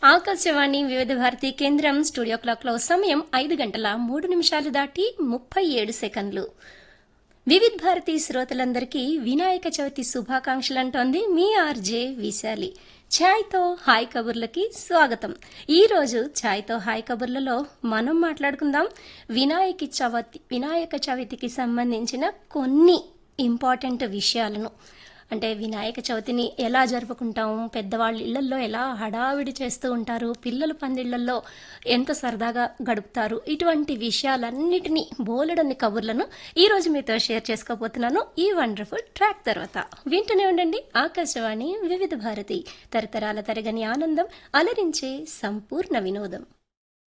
ఆకాశవాణి వివిధ భారతి కేంద్రం స్టూడియో క్లాక్లో సమయం ఐదు గంటల మూడు నిమిషాలు దాటి ముప్పై ఏడు సెకండ్లు వివిధ్ భారతి శ్రోతలందరికీ వినాయక చవితి శుభాకాంక్షలు అంటోంది మీ ఆర్జే విశాలి ఛాయ్తో హాయ్ కబుర్లకి స్వాగతం ఈ రోజు ఛాయ్తో హాయ్ కబుర్లలో మనం మాట్లాడుకుందాం వినాయక చవితి వినాయక చవితికి సంబంధించిన కొన్ని ఇంపార్టెంట్ విషయాలను అంటే వినాయక చవితిని ఎలా జరుపుకుంటాం పెద్దవాళ్ళ ఇళ్లల్లో ఎలా హడావిడి చేస్తూ ఉంటారు పిల్లలు పందిళ్లలో ఎంత సరదాగా గడుపుతారు ఇటువంటి విషయాలన్నిటినీ బోలెడన్ని కబుర్లను ఈ రోజు మీతో షేర్ చేసుకోబోతున్నాను ఈ వండర్ఫుల్ ట్రాక్ తర్వాత వింటూనే ఉండండి ఆకాశవాణి వివిధ భారతి తరతరాల తరగని ఆనందం అలరించే సంపూర్ణ వినోదం